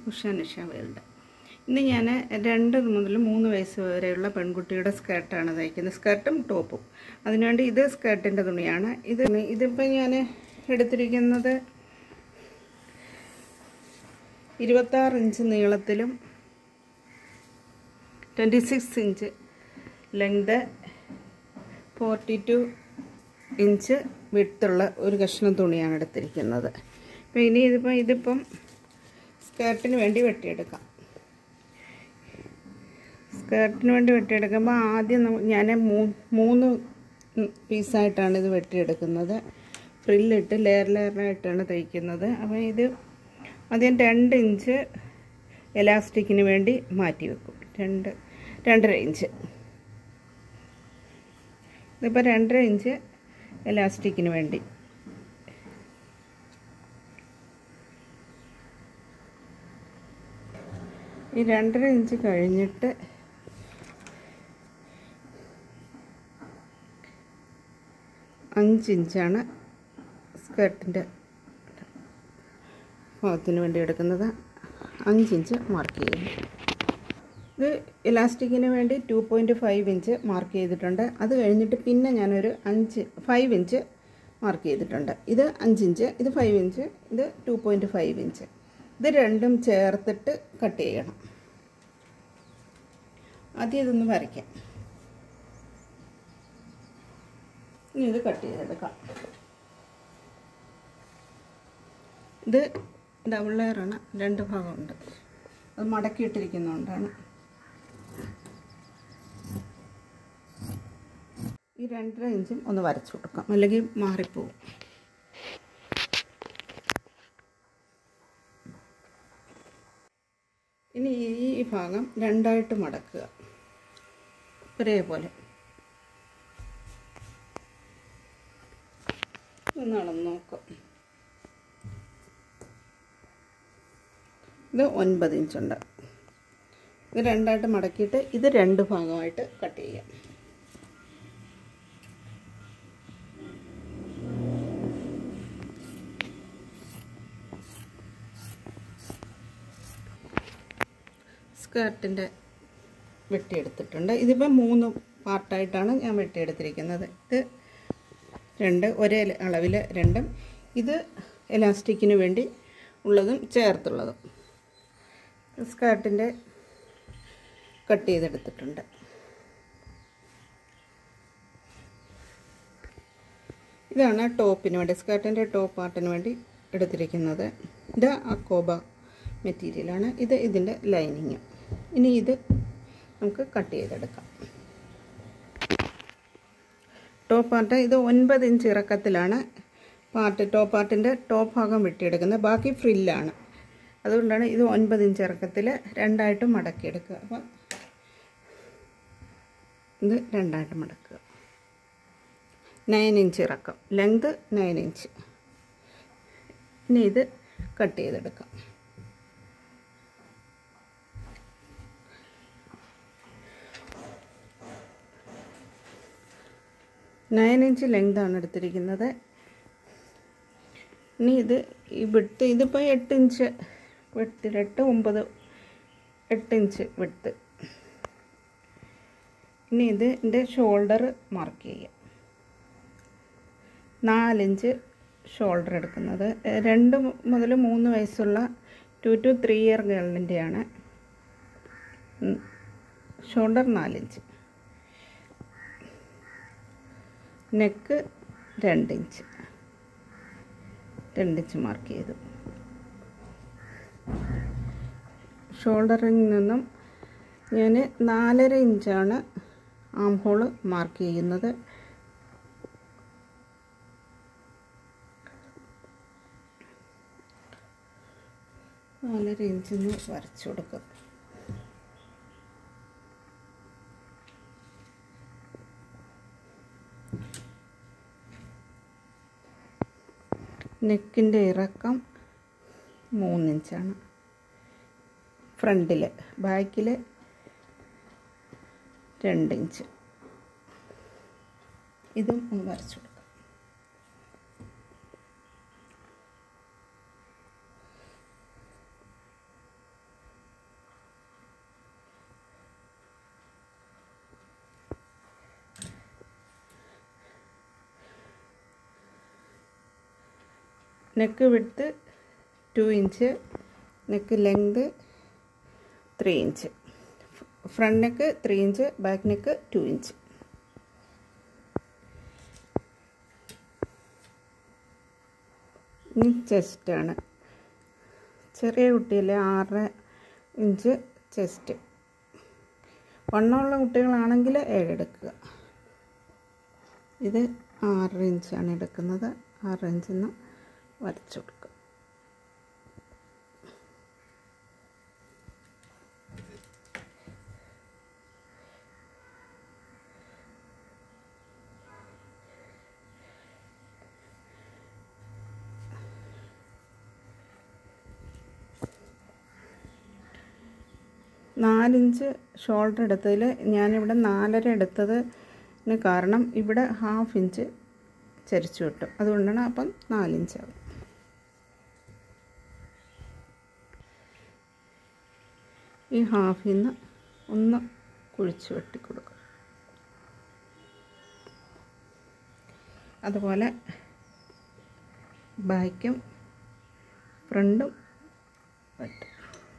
Usha Nisha world ഇന്ന് ഞാൻ രണ്ട് മുതൽ മൂന്ന് വയസ്സ് വരെയുള്ള പെൺകുട്ടിയുടെ സ്കേർട്ടാണ് തയ്ക്കുന്നത് സ്കേർട്ടും ടോപ്പും അതിനുവേണ്ടി ഇത് സ്കേർട്ടിൻ്റെ തുണിയാണ് ഇത് ഇതിപ്പോൾ ഞാൻ എടുത്തിരിക്കുന്നത് ഇരുപത്താറ് ഇഞ്ച് നീളത്തിലും twenty six inch length forty two inch വിട്ടുള്ള ഒരു കഷ്ണം തുണിയാണ് എടുത്തിരിക്കുന്നത് അപ്പോൾ ഇനി ഇതിപ്പോൾ ഇതിപ്പം സ്കേർട്ടിന് വേണ്ടി വെട്ടിയെടുക്കാം സ്കേർട്ടിന് വേണ്ടി വെട്ടിയെടുക്കുമ്പോൾ ആദ്യം ഞാൻ മൂന്ന് പീസായിട്ടാണ് ഇത് വെട്ടിയെടുക്കുന്നത് ഫ്രില്ലിട്ട് ലെയർ ലെയറായിട്ടാണ് തയ്ക്കുന്നത് അപ്പോൾ ഇത് ആദ്യം രണ്ട് ഇഞ്ച് എലാസ്റ്റിക്കിന് വേണ്ടി മാറ്റി വെക്കും രണ്ട് രണ്ടര ഇഞ്ച് ഇതിപ്പോൾ രണ്ടര ഇഞ്ച് എലാസ്റ്റിക്കിന് വേണ്ടി ഈ രണ്ടര ഇഞ്ച് കഴിഞ്ഞിട്ട് അഞ്ചിഞ്ചാണ് സ്കേർട്ടിൻ്റെ ഭാഗത്തിന് വേണ്ടി എടുക്കുന്നത് അഞ്ചിഞ്ച് മാർക്ക് ചെയ്യുന്നു ഇത് ഇലാസ്റ്റിക്കിന് വേണ്ടി two point five inch mark ചെയ്തിട്ടുണ്ട് അത് കഴിഞ്ഞിട്ട് പിന്നെ ഞാനൊരു അഞ്ച് ഫൈവ് ഇഞ്ച് മാർക്ക് ചെയ്തിട്ടുണ്ട് ഇത് അഞ്ചിഞ്ച് ഇത് ഫൈവ് ഇഞ്ച് ഇത് ടു പോയിൻറ്റ് ഫൈവ് ഇഞ്ച് ഇത് രണ്ടും ചേർത്തിട്ട് കട്ട് ചെയ്യണം ആദ്യം ഇതൊന്ന് വരയ്ക്കാം ഇനി ഇത് കട്ട് ചെയ്തെടുക്കാം ഇത് ഡബിൾ ലെയറാണ് രണ്ട് ഭാഗമുണ്ട് അത് മടക്കിയിട്ടിരിക്കുന്നതുകൊണ്ടാണ് ഈ രണ്ടര ഇഞ്ചും ഒന്ന് വരച്ചു കൊടുക്കാം അല്ലെങ്കിൽ മാറിപ്പോവും ഇനി ഈ ഭാഗം രണ്ടായിട്ട് മടക്കുക ഒരേപോലെ ഒന്നാണെന്ന് നോക്കാം ഇത് ഒൻപത് ഇഞ്ചുണ്ട് ഇത് രണ്ടായിട്ട് മടക്കിയിട്ട് ഇത് രണ്ട് ഭാഗമായിട്ട് കട്ട് ചെയ്യാം സ്കേർട്ടിൻ്റെ വെട്ടിയെടുത്തിട്ടുണ്ട് ഇതിപ്പോൾ മൂന്ന് പാർട്ടായിട്ടാണ് ഞാൻ വെട്ടിയെടുത്തിരിക്കുന്നത് ഇത് രണ്ട് ഒരേ അളവിൽ രണ്ടും ഇത് എലാസ്റ്റിക്കിന് വേണ്ടി ഉള്ളതും ചേർത്തുള്ളതും സ്കേർട്ടിൻ്റെ കട്ട് ചെയ്തെടുത്തിട്ടുണ്ട് ഇതാണ് ടോപ്പിന് വേണ്ടി സ്കേർട്ടിൻ്റെ ടോപ്പ് പാർട്ടിന് വേണ്ടി എടുത്തിരിക്കുന്നത് ഇത് അക്കോബ മെറ്റീരിയലാണ് ഇത് ഇതിൻ്റെ ലൈനിങ് ഇനി ഇത് നമുക്ക് കട്ട് ചെയ്തെടുക്കാം ടോപ്പ് പാർട്ട് ഇത് ഒൻപത് ഇഞ്ച് ഇറക്കത്തിലാണ് പാർട്ട് ടോപ്പ് പാർട്ടിൻ്റെ ടോപ്പ് ഭാഗം വെട്ടിയെടുക്കുന്നത് ബാക്കി ഫ്രില്ലാണ് അതുകൊണ്ടാണ് ഇത് ഒൻപത് ഇഞ്ച് ഇറക്കത്തിൽ രണ്ടായിട്ട് മടക്കിയെടുക്കുക അപ്പം ഇത് രണ്ടായിട്ട് മടക്കുക നയൻ ഇഞ്ച് ഇറക്കം ലെങ്ത് നയൻ ഇഞ്ച് ഇനി ഇത് കട്ട് ചെയ്തെടുക്കാം നയൻ ഇഞ്ച് ലെങ്താണ് എടുത്തിരിക്കുന്നത് ഇനി ഇത് ഈ വിട്ട് ഇതിപ്പോൾ എട്ട് ഇഞ്ച് വെട്ട് എട്ട് ഒമ്പത് എട്ട് ഇഞ്ച് വിട്ട് ഇനി ഇത് എൻ്റെ ഷോൾഡർ മാർക്ക് ചെയ്യാം നാലിഞ്ച് ഷോൾഡർ എടുക്കുന്നത് രണ്ട് മുതൽ മൂന്ന് വയസ്സുള്ള ടു ടു ത്രീ ഇയർ ഗേളിൻ്റെയാണ് ഷോൾഡർ നാലിഞ്ച് നെക്ക് രണ്ടിഞ്ച് രണ്ടിഞ്ച് മാർക്ക് ചെയ്തു ഷോൾഡറിൽ നിന്നും ഞാൻ നാലര ഇഞ്ചാണ് ആം ഹോള് മാർക്ക് ചെയ്യുന്നത് നാലര ഇഞ്ചിന് വരച്ചു കൊടുക്കും നെക്കിൻ്റെ ഇറക്കം മൂന്നിഞ്ചാണ് ഫ്രണ്ടിൽ ബാക്കിൽ രണ്ടിഞ്ച് ഇതും ഒന്ന് വരച്ചു കൊടുക്കാം neck width two inch neck length three inch front neck three inch back neck two inch ഇനി ചെസ്റ്റാണ് ചെറിയ കുട്ടിയിലെ ആറര ഇഞ്ച് ചെസ്റ്റ് വണ്ണമുള്ള കുട്ടികളാണെങ്കിൽ ഏഴെടുക്കുക ഇത് ആറര ഇഞ്ചാണ് എടുക്കുന്നത് ആറ് ഇഞ്ചിൽ നിന്ന് വരച്ചു കൊടുക്കുക നാലിഞ്ച് ഷോൾഡർ എടുത്തതിൽ ഞാനിവിടെ നാലര എടുത്തതിന് കാരണം ഇവിടെ ഹാഫ് ഇഞ്ച് ചരിച്ചു വിട്ടു അതുകൊണ്ടാണ് അപ്പം നാലിഞ്ചാവും ഈ ഹാഫിൽ നിന്ന് ഒന്ന് കുഴിച്ച് വെട്ടി കൊടുക്കും അതുപോലെ ബാക്കും ഫ്രണ്ടും വെട്ടും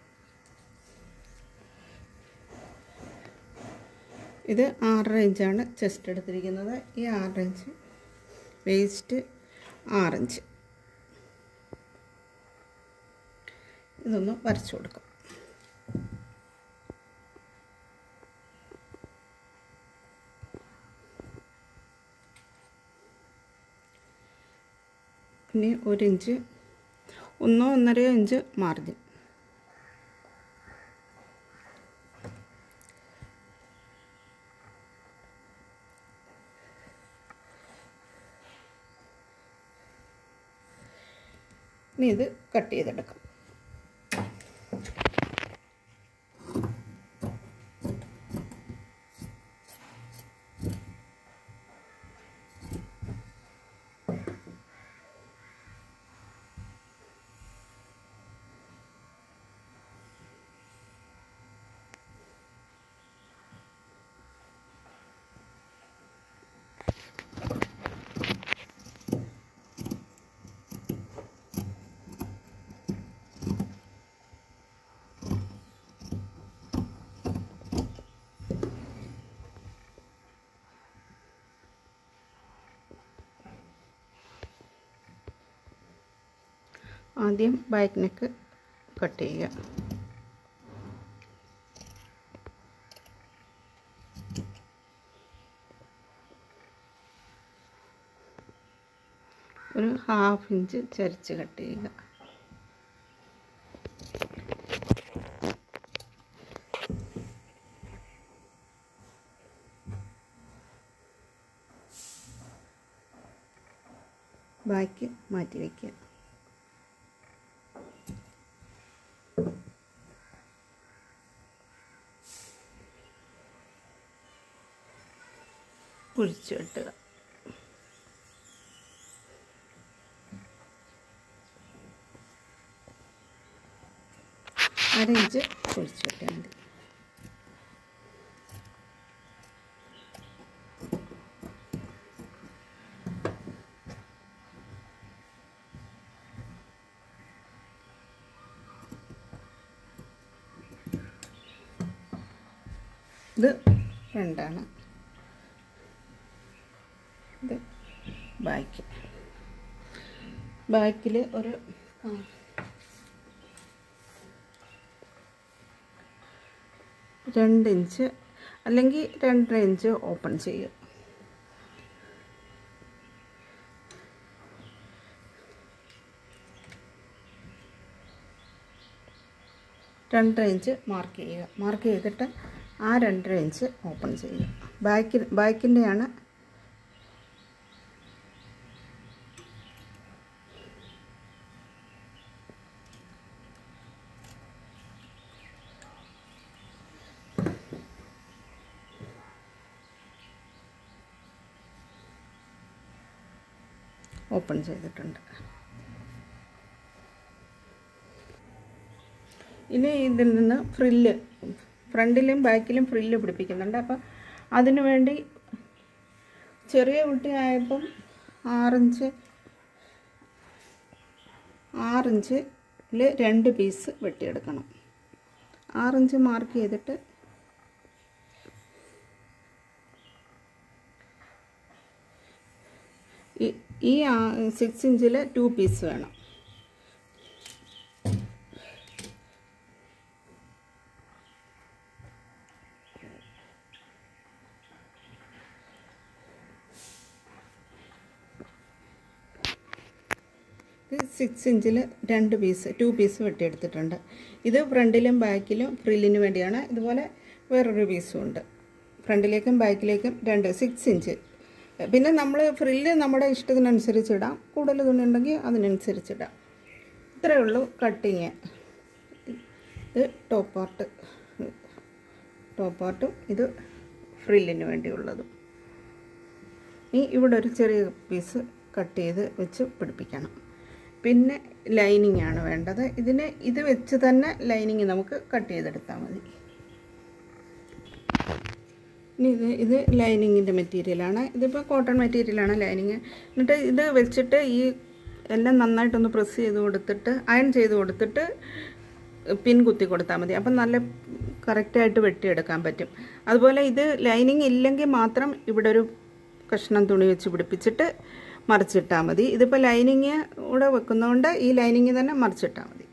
ഇത് ആറര ഇഞ്ചാണ് ചെസ്റ്റ് എടുത്തിരിക്കുന്നത് ഈ ആറര ഇഞ്ച് വേസ്റ്റ് ആറിഞ്ച് ഇതൊന്ന് വരച്ചു കൊടുക്കാം ഇനി ഒരു ഇഞ്ച് ഒന്നോ ഒന്നരയോ ഇഞ്ച് മാർജിൻ ഇനി ഇത് കട്ട് ചെയ്തെടുക്കാം ആദ്യം ബാക്ക് നെക്ക് കട്ട് ചെയ്യുക ഒരു ഹാഫ് ഇഞ്ച് ചരിച്ച് കട്ട് ചെയ്യുക ബാക്കി മാറ്റി വയ്ക്കുക കുഴിച്ച് വെട്ടുക അര ഇഞ്ച് കുഴിച്ച് വെട്ടാൽ മതി ഇത് ഫ്രണ്ടാണ് ഇത് ബാക്ക് ബാക്കിൽ ഒരു ആ, രണ്ട് ഇഞ്ച് അല്ലെങ്കിൽ രണ്ടര ഇഞ്ച് ഓപ്പൺ ചെയ്യുക രണ്ടര ഇഞ്ച് മാർക്ക് ചെയ്യുക മാർക്ക് ചെയ്തിട്ട് ആ രണ്ടര ഇഞ്ച് ഓപ്പൺ ചെയ്യുക ബാക്കിൽ ബാക്കിൻ്റെയാണ് ഓപ്പൺ ചെയ്തിട്ടുണ്ട് ഇനി ഇതിൽ നിന്ന് ഫ്രില്ല് ഫ്രണ്ടിലും ബാക്കിലും ഫ്രില്ല് പിടിപ്പിക്കുന്നുണ്ട് അപ്പം അതിനു വേണ്ടി ചെറിയ കുട്ടിയായപ്പം ആറിഞ്ച് ആറിഞ്ചിൽ രണ്ട് പീസ് വെട്ടിയെടുക്കണം ആറിഞ്ച് മാർക്ക് ചെയ്തിട്ട് ഈ ഈ സിക്സ് ഇഞ്ചിൽ ടു പീസ് വേണം ഇത് സിക്സ് ഇഞ്ചിൽ രണ്ട് പീസ് ടു പീസ് വെട്ടിയെടുത്തിട്ടുണ്ട് ഇത് ഫ്രണ്ടിലും ബാക്കിലും ഫ്രില്ലിന് വേണ്ടിയാണ് ഇതുപോലെ വേറൊരു പീസും ഉണ്ട് ഫ്രണ്ടിലേക്കും ബാക്കിലേക്കും രണ്ട് സിക്സ് ഇഞ്ച് പിന്നെ നമ്മൾ ഫ്രില്ല് നമ്മുടെ ഇഷ്ടത്തിനനുസരിച്ച് ഇടാം കൂടുതൽ തുണി ഉണ്ടെങ്കിൽ അതിനനുസരിച്ച് ഇടാം ഇത്രയേ ഉള്ളൂ കട്ടിങ് ഇത് ടോപ്പ് പാർട്ട് ടോപ്പ് പാർട്ടും ഇത് ഫ്രില്ലിന് വേണ്ടിയുള്ളതും ഇനി ഇവിടെ ഒരു ചെറിയ പീസ് കട്ട് ചെയ്ത് വെച്ച് പിടിപ്പിക്കണം പിന്നെ ലൈനിങ് ആണ് വേണ്ടത് ഇതിന് ഇത് വെച്ച് തന്നെ ലൈനിങ് നമുക്ക് കട്ട് ചെയ്തെടുത്താൽ മതി ഇനി ഇത് ഇത് ലൈനിങ്ങിൻ്റെ മെറ്റീരിയലാണ് ഇതിപ്പോൾ കോട്ടൺ മെറ്റീരിയലാണ് ലൈനിങ് എന്നിട്ട് ഇത് വെച്ചിട്ട് ഈ എല്ലാം നന്നായിട്ടൊന്ന് പ്രസ് ചെയ്ത് കൊടുത്തിട്ട് അയൺ ചെയ്ത് കൊടുത്തിട്ട് പിൻ കുത്തി കൊടുത്താൽ മതി അപ്പം നല്ല കറക്റ്റായിട്ട് വെട്ടിയെടുക്കാൻ പറ്റും അതുപോലെ ഇത് ലൈനിങ് ഇല്ലെങ്കിൽ മാത്രം ഇവിടെ ഒരു കഷ്ണം തുണി വെച്ച് പിടിപ്പിച്ചിട്ട് മറിച്ചിട്ടാൽ മതി ഇതിപ്പോൾ ലൈനിങ് കൂടെ വെക്കുന്നതുകൊണ്ട് ഈ ലൈനിങ് തന്നെ മറിച്ചിട്ടാൽ മതി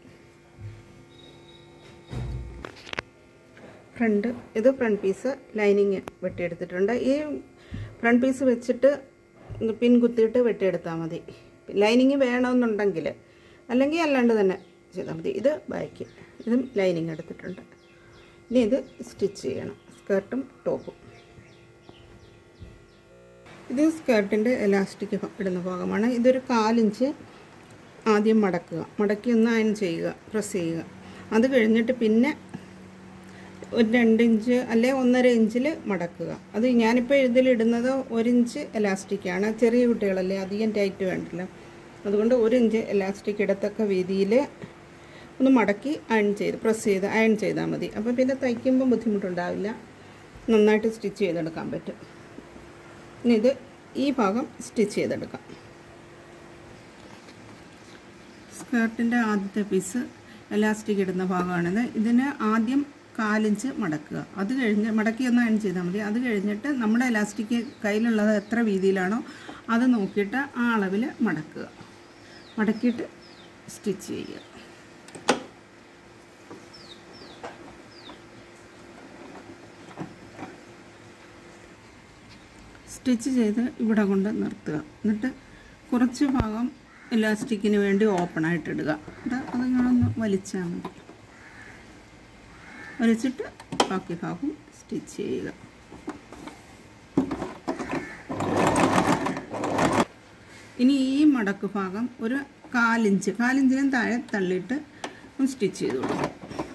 ഫ്രണ്ട് ഇത് ഫ്രണ്ട് പീസ് ലൈനിങ് വെട്ടിയെടുത്തിട്ടുണ്ട് ഈ ഫ്രണ്ട് പീസ് വെച്ചിട്ട് പിൻ കുത്തിയിട്ട് വെട്ടിയെടുത്താൽ മതി ലൈനിങ് വേണമെന്നുണ്ടെങ്കിൽ അല്ലെങ്കിൽ അല്ലാണ്ട് തന്നെ ചെയ്താൽ മതി ഇത് ബാക്ക് ഇതും ലൈനിങ് എടുത്തിട്ടുണ്ട് ഇനി ഇത് സ്റ്റിച്ച് ചെയ്യണം സ്കർട്ടും ടോപ്പും ഇത് സ്കേർട്ടിൻ്റെ എലാസ്റ്റിക് ഇടുന്ന ഭാഗമാണ് ഇതൊരു കാലിഞ്ച് ആദ്യം മടക്കുക മടക്കി ഒന്ന് അയൺ ചെയ്യുക പ്രസ് ചെയ്യുക അത് കഴിഞ്ഞിട്ട് പിന്നെ ഒരു രണ്ട് ഇഞ്ച് അല്ലെ ഒന്നര ഇഞ്ചിൽ മടക്കുക അത് ഞാനിപ്പോൾ ഇതിലിടുന്നത് ഒരു ഇഞ്ച് എലാസ്റ്റിക്കാണ് ചെറിയ കുട്ടികളല്ലേ അധികം ടൈറ്റ് വേണ്ടില്ല അതുകൊണ്ട് ഒരു ഇഞ്ച് എലാസ്റ്റിക് ഇടത്തക്ക വീതിയിൽ ഒന്ന് മടക്കി അയൺ ചെയ്ത് പ്രസ് ചെയ്ത് അയൺ ചെയ്താൽ മതി അപ്പോൾ പിന്നെ തയ്ക്കുമ്പോൾ ബുദ്ധിമുട്ടുണ്ടാവില്ല നന്നായിട്ട് സ്റ്റിച്ച് ചെയ്തെടുക്കാൻ പറ്റും ഇനി ഇത് ഈ ഭാഗം സ്റ്റിച്ച് ചെയ്തെടുക്കാം സ്കേർട്ടിൻ്റെ ആദ്യത്തെ പീസ് എലാസ്റ്റിക് ഇടുന്ന ഭാഗമാണിത് ഇതിന് ആദ്യം കാലിഞ്ച് മടക്കുക അത് കഴിഞ്ഞ് മടക്കി ഒന്ന് അയൺ ചെയ്താൽ മതി അത് കഴിഞ്ഞിട്ട് നമ്മുടെ എലാസ്റ്റിക് കയ്യിലുള്ളത് എത്ര വീതിയിലാണോ അത് നോക്കിയിട്ട് ആ അളവിൽ മടക്കുക മടക്കിയിട്ട് സ്റ്റിച്ച് ചെയ്യുക സ്റ്റിച്ച് ചെയ്ത് ഇവിടെ കൊണ്ട് നിർത്തുക എന്നിട്ട് കുറച്ച് ഭാഗം ഇലാസ്റ്റിക്കിന് വേണ്ടി ഓപ്പൺ ആയിട്ട് ഇടുക അത് അതിങ്ങനൊന്ന് വലിച്ചാൽ മതി വലിച്ചിട്ട് ബാക്കി ഭാഗം സ്റ്റിച്ച് ചെയ്യുക ഇനി ഈ മടക്ക് ഭാഗം ഒരു കാലിഞ്ച് കാലിഞ്ചിനും താഴെ തള്ളിയിട്ട് ഒന്ന് സ്റ്റിച്ച് ചെയ്ത് കൊടുക്കുക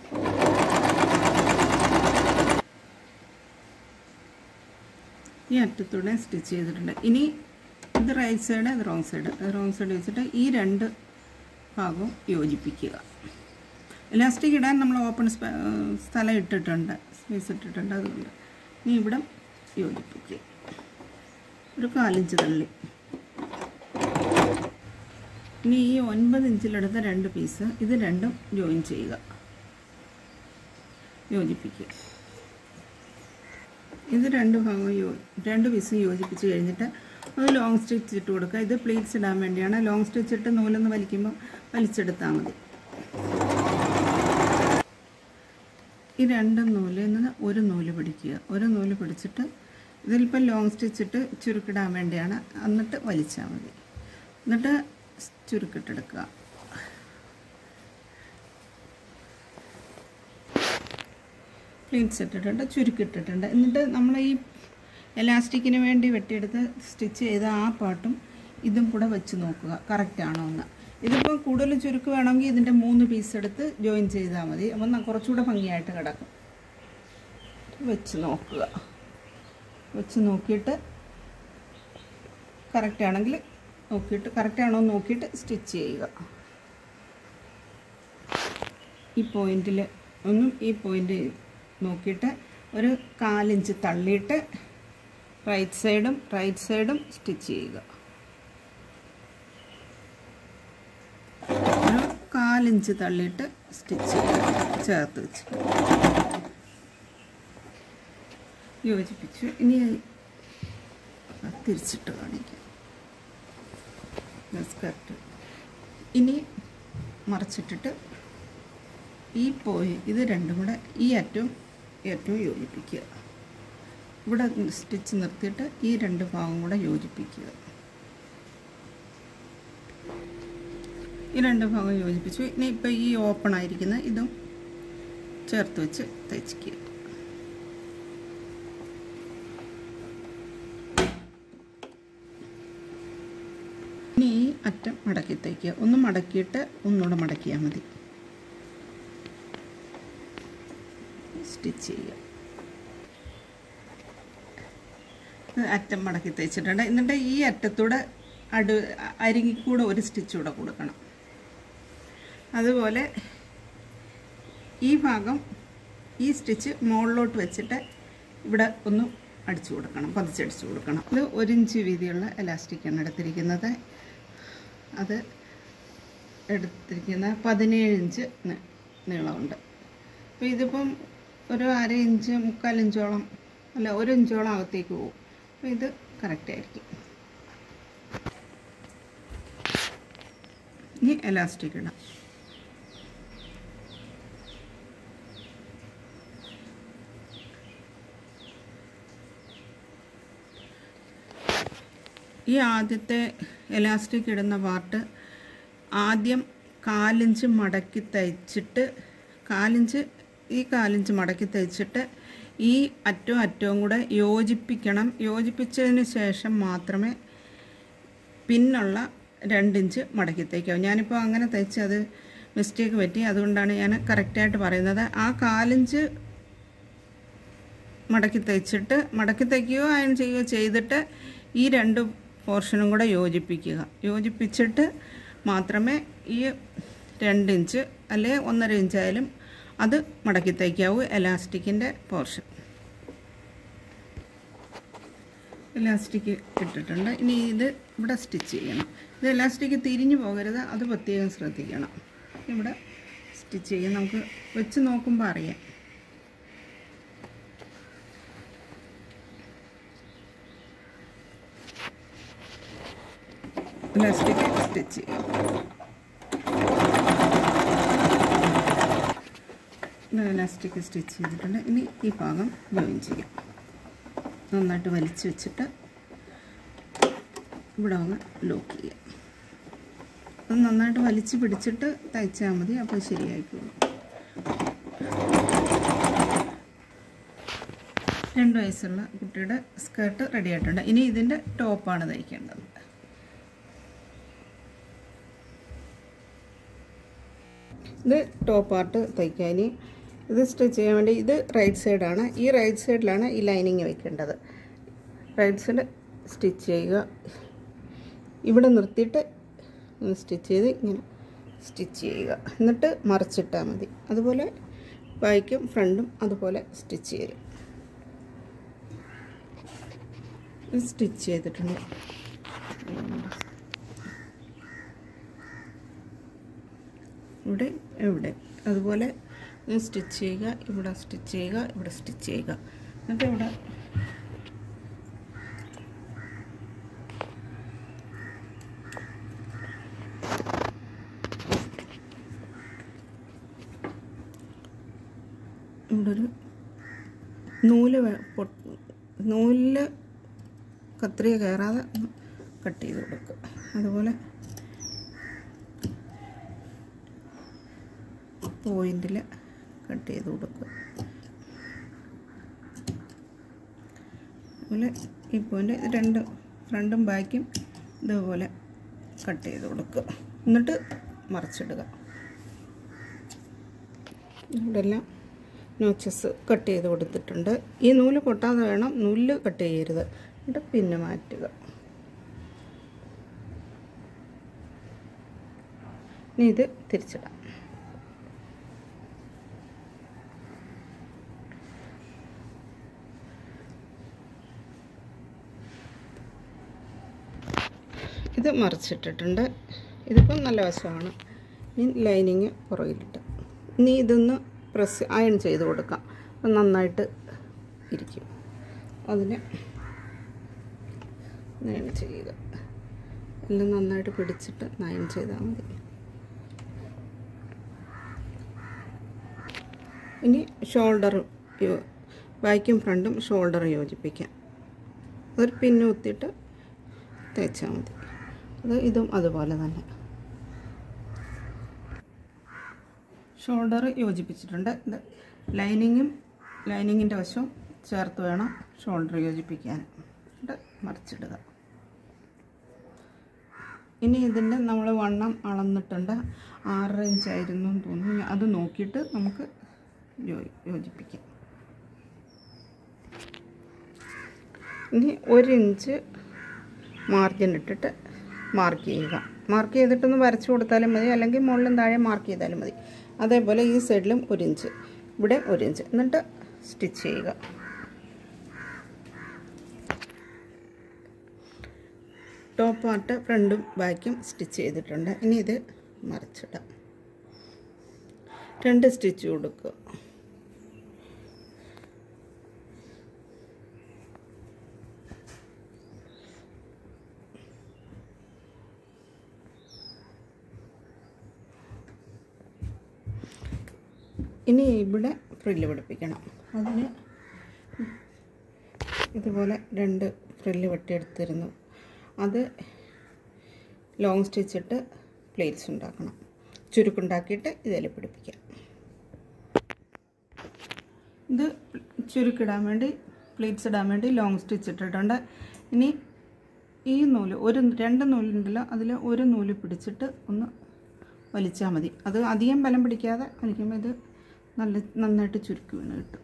ഈ അറ്റത്തൂടെ സ്റ്റിച്ച് ചെയ്തിട്ടുണ്ട് ഇനി ഇത് റൈറ്റ് സൈഡ് ഇത് റോങ് സൈഡ് റോങ് സൈഡ് വെച്ചിട്ട് ഈ രണ്ട് ഭാഗവും യോജിപ്പിക്കുക ഇലാസ്റ്റിക് ഇടാൻ നമ്മൾ ഓപ്പൺ സ്ഥലം ഇട്ടിട്ടുണ്ട് സ്പേസ് ഇട്ടിട്ടുണ്ട് അതുകൊണ്ട് ഇനി ഇവിടെ യോജിപ്പിക്കുക ഒരു കാലിഞ്ച് തള്ളി ഇനി ഈ ഒൻപത് ഇഞ്ചിലെടുത്ത രണ്ട് പീസ് ഇത് രണ്ടും ജോയിൻ ചെയ്യുക യോജിപ്പിക്കുക ഇത് രണ്ട് ഭാഗവും യോ രണ്ട് പീസും യോജിപ്പിച്ച് കഴിഞ്ഞിട്ട് അത് ലോങ് സ്റ്റിച്ച് ഇട്ട് കൊടുക്കുക ഇത് പ്ലീറ്റ്സ് ഇടാൻ വേണ്ടിയാണ് ലോങ് സ്റ്റിച്ച് ഇട്ട് നൂലൊന്ന് വലിക്കുമ്പോൾ വലിച്ചെടുത്താൽ മതി ഈ രണ്ട് നൂലിൽ നിന്ന് ഒരു നൂല് പിടിക്കുക ഒരു നൂല് പിടിച്ചിട്ട് ഇതിലിപ്പോൾ ലോങ് സ്റ്റിച്ച് ഇട്ട് ചുരുക്കിടാൻ വേണ്ടിയാണ് എന്നിട്ട് വലിച്ചാൽ മതി എന്നിട്ട് ചുരുക്കിട്ടെടുക്കുക പ്ലീറ്റ്സ് ഇട്ടിട്ടുണ്ട് ചുരുക്കിട്ടിട്ടുണ്ട് എന്നിട്ട് നമ്മൾ ഈ എലാസ്റ്റിക്കിന് വേണ്ടി വെട്ടിയെടുത്ത് സ്റ്റിച്ച് ചെയ്ത ആ പാട്ടും ഇതും കൂടെ വെച്ച് നോക്കുക കറക്റ്റ് ആണോ എന്ന് ഇതിപ്പോൾ കൂടുതൽ ചുരുക്ക് വേണമെങ്കിൽ ഇതിൻ്റെ മൂന്ന് പീസ് എടുത്ത് ജോയിൻ ചെയ്താൽ മതി അപ്പം ന- കുറച്ചുകൂടെ ഭംഗിയായിട്ട് കിടക്കും വെച്ച് നോക്കുക വെച്ച് നോക്കിയിട്ട് കറക്റ്റ് ആണെങ്കിൽ നോക്കിയിട്ട് കറക്റ്റ് ആണോ എന്ന് നോക്കിയിട്ട് സ്റ്റിച്ച് ചെയ്യുക ഈ പോയിന്റിൽ ഒന്നും ഈ പോയിന്റ് നോക്കിയിട്ട് ഒരു കാലിഞ്ച് തള്ളിയിട്ട് റൈറ്റ് സൈഡും റൈറ്റ് സൈഡും സ്റ്റിച്ച് ചെയ്യുക ഒരു കാലിഞ്ച് തള്ളിയിട്ട് സ്റ്റിച്ച് ചേർത്ത് വെച്ച് യോജിപ്പിച്ചു ഇനി തിരിച്ചിട്ട് കാണിക്കാം സ്കർട്ട് ഇനി മറിച്ചിട്ടിട്ട് ഈ പോയി ഇത് രണ്ടും കൂടെ ഈ അറ്റവും ഈ അറ്റവും യോജിപ്പിക്കുക ഇവിടെ സ്റ്റിച്ച് നിർത്തിയിട്ട് ഈ രണ്ട് ഭാഗം കൂടെ യോജിപ്പിക്കുക ഈ രണ്ട് ഭാഗം യോജിപ്പിച്ചു ഇനി ഇപ്പോൾ ഈ ഓപ്പൺ ആയിരിക്കുന്ന ഇതും ചേർത്ത് വെച്ച് തയ്ച്ചിക്കുക ഇനി ഈ അറ്റം മടക്കി തയ്ക്കുക ഒന്ന് മടക്കിയിട്ട് ഒന്നുകൂടെ മടക്കിയാൽ മതി സ്റ്റിച്ച് ചെയ്യുക ഇത് അറ്റം മടക്കി തയ്ച്ചിട്ടുണ്ട് എന്നിട്ട് ഈ അറ്റത്തൂടെ അടു അരികിക്കൂടെ ഒരു സ്റ്റിച്ച് കൂടെ കൊടുക്കണം അതുപോലെ ഈ ഭാഗം ഈ സ്റ്റിച്ച് മുകളിലോട്ട് വെച്ചിട്ട് ഇവിടെ ഒന്ന് അടിച്ചു കൊടുക്കണം പതിച്ചടിച്ചു കൊടുക്കണം ഇത് ഒരു ഇഞ്ച് വീതിയുള്ള എലാസ്റ്റിക്കാണ് എടുത്തിരിക്കുന്നത് അത് എടുത്തിരിക്കുന്ന പതിനേഴ് ഇഞ്ച് നി- നീളമുണ്ട് അപ്പോൾ ഇതിപ്പം ഒരു അര ഇഞ്ച് മുക്കാൽ ഇഞ്ചോളം അല്ല ഒരു ഇഞ്ചോളം അകത്തേക്ക് പോകും അപ്പോൾ ഇത് കറക്റ്റ് ആയിരിക്കും ഇനി എലാസ്റ്റിക് ഇടാം ഈ ആദ്യത്തെ എലാസ്റ്റിക് ഇടുന്ന പാർട്ട് ആദ്യം കാലിഞ്ച് മടക്കി തയ്ച്ചിട്ട് കാലിഞ്ച് ഈ കാലിഞ്ച് മടക്കി തയ്ച്ചിട്ട് ഈ അറ്റവും അറ്റവും കൂടെ യോജിപ്പിക്കണം യോജിപ്പിച്ചതിന് ശേഷം മാത്രമേ പിന്നുള്ള രണ്ടിഞ്ച് മടക്കി തയ്ക്കാവൂ ഞാനിപ്പോൾ അങ്ങനെ തയ്ച്ചത് മിസ്റ്റേക്ക് പറ്റി അതുകൊണ്ടാണ് ഞാൻ കറക്റ്റായിട്ട് പറയുന്നത് ആ കാലിഞ്ച് മടക്കി തയ്ച്ചിട്ട് മടക്കി തയ്ക്കുകയോ അയൺ ചെയ്യുകയോ ചെയ്തിട്ട് ഈ രണ്ട് പോർഷനും കൂടെ യോജിപ്പിക്കുക യോജിപ്പിച്ചിട്ട് മാത്രമേ ഈ രണ്ടിഞ്ച് അല്ലെ ഒന്നര ഇഞ്ചായാലും അത് മടക്കി തയ്ക്കാവൂ എലാസ്റ്റിക്കിൻ്റെ പോർഷൻ എലാസ്റ്റിക് ഇട്ടിട്ടുണ്ട് ഇനി ഇത് ഇവിടെ സ്റ്റിച്ച് ചെയ്യണം ഇത് എലാസ്റ്റിക് തിരിഞ്ഞു പോകരുത് അത് പ്രത്യേകം ശ്രദ്ധിക്കണം ഇവിടെ സ്റ്റിച്ച് ചെയ്യും നമുക്ക് വെച്ച് നോക്കുമ്പോൾ അറിയാം ഇലാസ്റ്റിക് സ്റ്റിച്ച് ചെയ്യും ഇലാസ്റ്റിക് സ്റ്റിച്ച് ചെയ്തിട്ടുണ്ട് ഇനി ഈ ഭാഗം ജോയിൻ ചെയ്യാം നന്നായിട്ട് വലിച്ചു വെച്ചിട്ട് ഇവിടെ ഒന്ന് ലോക്ക് ചെയ്യാം അത് നന്നായിട്ട് വലിച്ചു പിടിച്ചിട്ട് തയ്ച്ചാൽ മതി അപ്പോൾ ശരിയായിക്കോളും രണ്ട് വയസ്സുള്ള കുട്ടിയുടെ സ്കേർട്ട് റെഡി ആയിട്ടുണ്ട് ഇനി ഇതിൻ്റെ ടോപ്പാണ് തയ്ക്കേണ്ടത് ഇത് ടോപ്പ് പാർട്ട് തയ്ക്കാൻ ഇനി ഇത് സ്റ്റിച്ച് ചെയ്യാൻ വേണ്ടി ഇത് റൈറ്റ് സൈഡാണ് ഈ റൈറ്റ് സൈഡിലാണ് ഈ ലൈനിങ് വെക്കേണ്ടത് റൈറ്റ് സൈഡ് സ്റ്റിച്ച് ചെയ്യുക ഇവിടെ നിർത്തിയിട്ട് സ്റ്റിച്ച് ചെയ്ത് ഇങ്ങനെ സ്റ്റിച്ച് ചെയ്യുക എന്നിട്ട് മറിച്ചിട്ടാൽ മതി അതുപോലെ ബാക്കും ഫ്രണ്ടും അതുപോലെ സ്റ്റിച്ച് ചെയ്യുക സ്റ്റിച്ച് ചെയ്തിട്ടുണ്ട് ഇവിടെ ഇവിടെ അതുപോലെ സ്റ്റിച്ച് ചെയ്യുക ഇവിടെ സ്റ്റിച്ച് ചെയ്യുക ഇവിടെ സ്റ്റിച്ച് ചെയ്യുക എന്നിട്ട് ഇവിടെ ഇവിടെ ഒരു നൂല് വേ- പൊട്ട് നൂലിൽ കത്രിക കയറാതെ കട്ട് ചെയ്ത് കൊടുക്കുക അതുപോലെ പോയിന്റിൽ കട്ട് ചെയ്ത് കൊടുക്കുക അതുപോലെ ഈ പോയിൻ്റ് രണ്ട് ഫ്രണ്ടും ബാക്കും ഇതുപോലെ കട്ട് ചെയ്ത് കൊടുക്കുക എന്നിട്ട് മറിച്ചിടുക ഇവിടെ എല്ലാം നോച്ചസ് കട്ട് ചെയ്ത് കൊടുത്തിട്ടുണ്ട് ഈ നൂല് പൊട്ടാതെ വേണം നൂല് കട്ട് ചെയ്യരുത് എന്നിട്ട് പിന്നെ മാറ്റുക ഇനി ഇത് തിരിച്ചിടാം ഇത് മറിച്ചിട്ടിട്ടുണ്ട് ഇതിപ്പം നല്ല വശമാണ് ഇനി ലൈനിങ് പുറകിലിട്ട് ഇനി ഇതൊന്ന് പ്രസ് അയൺ ചെയ്ത് കൊടുക്കാം അപ്പം നന്നായിട്ട് ഇരിക്കും അതിന് നയൻ ചെയ്യുക എല്ലാം നന്നായിട്ട് പിടിച്ചിട്ട് നയൻ ചെയ്താൽ മതി ഇനി ഷോൾഡർ ബാക്കും ഫ്രണ്ടും ഷോൾഡർ യോജിപ്പിക്കാം ഒരു പിന്ന് കുത്തിയിട്ട് തേച്ചാൽ മതി അത് ഇതും അതുപോലെ തന്നെ ഷോൾഡർ യോജിപ്പിച്ചിട്ടുണ്ട് ഇത് ലൈനിങ്ങും ലൈനിങ്ങിൻ്റെ വശവും ചേർത്ത് വേണം ഷോൾഡർ യോജിപ്പിക്കാൻ എന്നിട്ട് മറിച്ചിടുക ഇനി ഇതിൻ്റെ നമ്മൾ വണ്ണം അളന്നിട്ടുണ്ട് ആറര ഇഞ്ചായിരുന്നു എന്ന് തോന്നുന്നു അത് നോക്കിയിട്ട് നമുക്ക് യോ- യോജിപ്പിക്കാം ഇനി ഒരു ഇഞ്ച് മാർജിൻ ഇട്ടിട്ട് മാർക്ക് ചെയ്യുക മാർക്ക് ചെയ്തിട്ടൊന്ന് വരച്ചു കൊടുത്താലും മതി അല്ലെങ്കിൽ മുകളിലും താഴെ മാർക്ക് ചെയ്താലും മതി അതേപോലെ ഈ സൈഡിലും ഒരു ഇഞ്ച് ഇവിടെ ഒരു ഇഞ്ച് എന്നിട്ട് സ്റ്റിച്ച് ചെയ്യുക ടോപ്പ് പാർട്ട് ഫ്രണ്ടും ബാക്കും സ്റ്റിച്ച് ചെയ്തിട്ടുണ്ട് ഇനി ഇത് മറിച്ചിടാം രണ്ട് സ്റ്റിച്ച് കൊടുക്കുക ഇനി ഇവിടെ ഫ്രില്ല് പിടിപ്പിക്കണം അതിന് ഇതുപോലെ രണ്ട് ഫ്രില്ല് വെട്ടിയെടുത്തിരുന്നു അത് ലോങ് സ്റ്റിച്ച് ഇട്ട് പ്ലേറ്റ്സ് ഉണ്ടാക്കണം ചുരുക്കുണ്ടാക്കിയിട്ട് ഇതിൽ പിടിപ്പിക്കാം ഇത് ചുരുക്കിടാൻ വേണ്ടി പ്ലേറ്റ്സ് ഇടാൻ വേണ്ടി ലോങ് സ്റ്റിച്ച് ഇട്ടിട്ടുണ്ട് ഇനി ഈ നൂല് ഒരു രണ്ട് നൂലുണ്ടല്ലോ അതിൽ ഒരു നൂല് പിടിച്ചിട്ട് ഒന്ന് വലിച്ചാൽ മതി അത് അധികം ബലം പിടിക്കാതെ വലിക്കുമ്പോൾ ഇത് നല്ല നന്നായിട്ട് ചുരുക്കി വീണ് കിട്ടും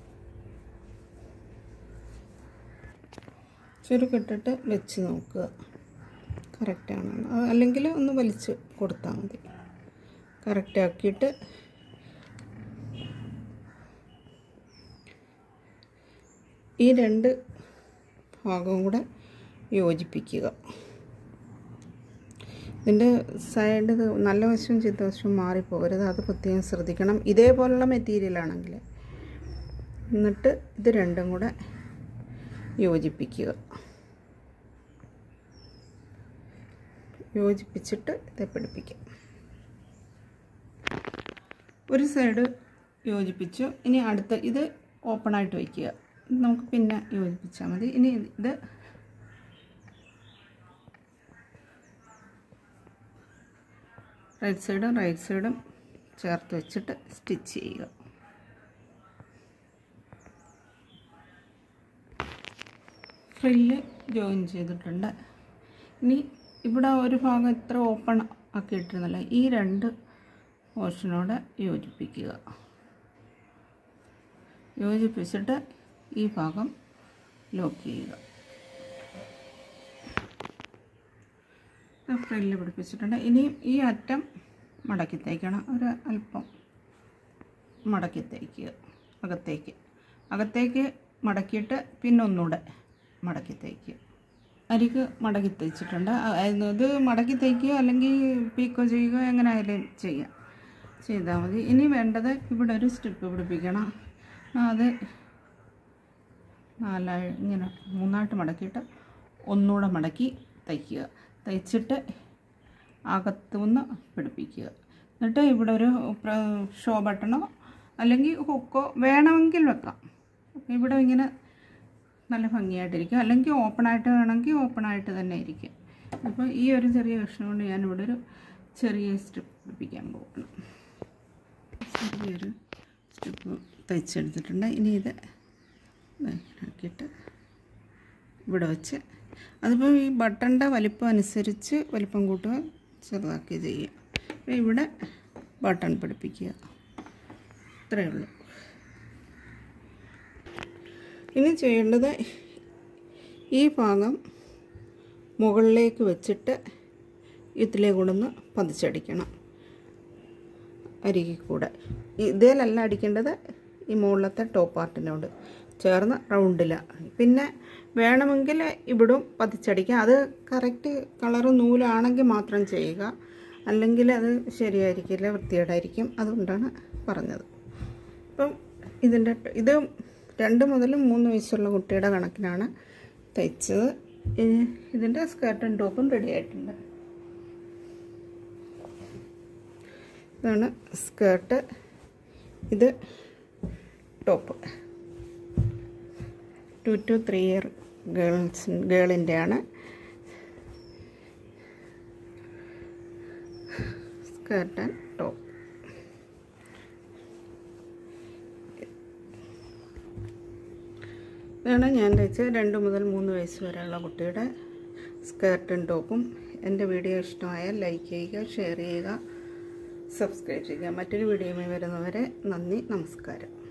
ചുരുക്കിട്ടിട്ട് വെച്ച് നോക്കുക കറക്റ്റാണോ അല്ലെങ്കിൽ ഒന്ന് വലിച്ച് കൊടുത്താൽ മതി കറക്റ്റ് ആക്കിയിട്ട് ഈ രണ്ട് ഭാഗവും കൂടെ യോജിപ്പിക്കുക ഇതിൻ്റെ സൈഡ് ഇത് നല്ല വശവും ചീത്ത വശവും മാറിപ്പോകരുത് അത് പ്രത്യേകം ശ്രദ്ധിക്കണം ഇതേപോലുള്ള മെറ്റീരിയലാണെങ്കിൽ എന്നിട്ട് ഇത് രണ്ടും കൂടെ യോജിപ്പിക്കുക യോജിപ്പിച്ചിട്ട് ഇത് പിടിപ്പിക്കാം ഒരു സൈഡ് യോജിപ്പിച്ചു ഇനി അടുത്ത ഇത് ഓപ്പണായിട്ട് വയ്ക്കുക ഇത് നമുക്ക് പിന്നെ യോജിപ്പിച്ചാൽ മതി ഇനി ഇത് റൈറ്റ് സൈഡും റൈറ്റ് സൈഡും ചേർത്ത് വെച്ചിട്ട് സ്റ്റിച്ച് ചെയ്യുക ഫ്രില്ല് ജോയിൻ ചെയ്തിട്ടുണ്ട് ഇനി ഇവിടെ ഒരു ഭാഗം ഇത്ര ഓപ്പൺ ആക്കിയിട്ടിരുന്നല്ലോ ഈ രണ്ട് പോർഷനോടെ യോജിപ്പിക്കുക യോജിപ്പിച്ചിട്ട് ഈ ഭാഗം ലോക്ക് ചെയ്യുക ഫ്രില്ല് പിടിപ്പിച്ചിട്ടുണ്ട് ഇനിയും ഈ അറ്റം മടക്കി തയ്ക്കണം ഒരു അല്പം മടക്കി തയ്ക്കുക അകത്തേക്ക് അകത്തേക്ക് മടക്കിയിട്ട് പിന്നെ ഒന്നുകൂടെ മടക്കി തയ്ക്കുക അരിക്ക് മടക്കി തയ്ച്ചിട്ടുണ്ട് അ- ഇത് മടക്കി തയ്ക്കുകയോ അല്ലെങ്കിൽ പീക്കോ ചെയ്യുകയോ എങ്ങനെ ആയാലും ചെയ്യാം ചെയ്താൽ മതി ഇനി വേണ്ടത് ഇവിടെ ഒരു സ്റ്റിപ്പ് പിടിപ്പിക്കണം അത് നാലായി ഇങ്ങനെ മൂന്നായിട്ട് മടക്കിയിട്ട് ഒന്നുകൂടെ മടക്കി തയ്ക്കുക തയ്ച്ചിട്ട് അകത്തുനിന്ന് പിടിപ്പിക്കുക എന്നിട്ട് ഇവിടെ ഒരു പ്ര- ഷോ ബട്ടണോ അല്ലെങ്കിൽ ഹുക്കോ വേണമെങ്കിൽ വെക്കാം അപ്പോൾ ഇവിടെ ഇങ്ങനെ നല്ല ഭംഗിയായിട്ടിരിക്കും അല്ലെങ്കിൽ ഓപ്പണായിട്ട് വേണമെങ്കിൽ ഓപ്പണായിട്ട് തന്നെ ഇരിക്കും അപ്പോൾ ഈ ഒരു ചെറിയ കഷ്ണം കൊണ്ട് ഞാനിവിടെ ഒരു ചെറിയ സ്ട്രിപ്പ് പിടിപ്പിക്കാൻ പോകുന്നു ചെറിയൊരു സ്ട്രിപ്പ് തയ്ച്ചെടുത്തിട്ടുണ്ട് ഇനി ഇത് ആക്കിയിട്ട് ഇവിടെ വെച്ച് അതിപ്പോൾ ഈ ബട്ടണിൻ്റെ വലിപ്പം അനുസരിച്ച് വലിപ്പം കൂട്ടുക ചെറുതാക്കി ചെയ്യുക അപ്പോൾ ഇവിടെ ബട്ടൺ പിടിപ്പിക്കുക ഇത്രയേ ഉള്ളൂ ഇനി ചെയ്യേണ്ടത് ഈ ഭാഗം മുകളിലേക്ക് വെച്ചിട്ട് ഇതിലേ കൂടെ ഒന്ന് പതിച്ചടിക്കണം അരികിൽ കൂടെ ഇതിലല്ല അടിക്കേണ്ടത് ഈ മുകളിലത്തെ ടോപ്പ് പാർട്ടിനോട് ചേർന്ന് റൗണ്ടില പിന്നെ വേണമെങ്കിൽ ഇവിടും പതിച്ചടിക്കാം അത് കറക്റ്റ് കളറ് നൂലാണെങ്കിൽ മാത്രം ചെയ്യുക അല്ലെങ്കിൽ അത് ശരിയായിരിക്കില്ല വൃത്തികേടായിരിക്കും അതുകൊണ്ടാണ് പറഞ്ഞത് അപ്പം ഇതിൻ്റെ ഇത് രണ്ട് മുതൽ മൂന്ന് വയസ്സുള്ള കുട്ടിയുടെ കണക്കിനാണ് തയ്ച്ചത് ഇ- ഇതിൻ്റെ സ്കേർട്ടും ടോപ്പും റെഡി ആയിട്ടുണ്ട് ഇതാണ് സ്കേർട്ട് ഇത് top two to three year girls ഗേളിൻ്റെയാണ് സ്കേർട്ട് ആൻഡ് ടോപ്പ് ഇതാണ് ഞാൻ തയ്ച്ച രണ്ട് മുതൽ മൂന്ന് വയസ്സ് വരെയുള്ള കുട്ടിയുടെ സ്കേർട്ടും ടോപ്പും എൻ്റെ വീഡിയോ ഇഷ്ടമായാൽ ലൈക്ക് ചെയ്യുക ഷെയർ ചെയ്യുക സബ്സ്ക്രൈബ് ചെയ്യുക മറ്റൊരു വീഡിയോയുമായി വരുന്നവരെ നന്ദി നമസ്കാരം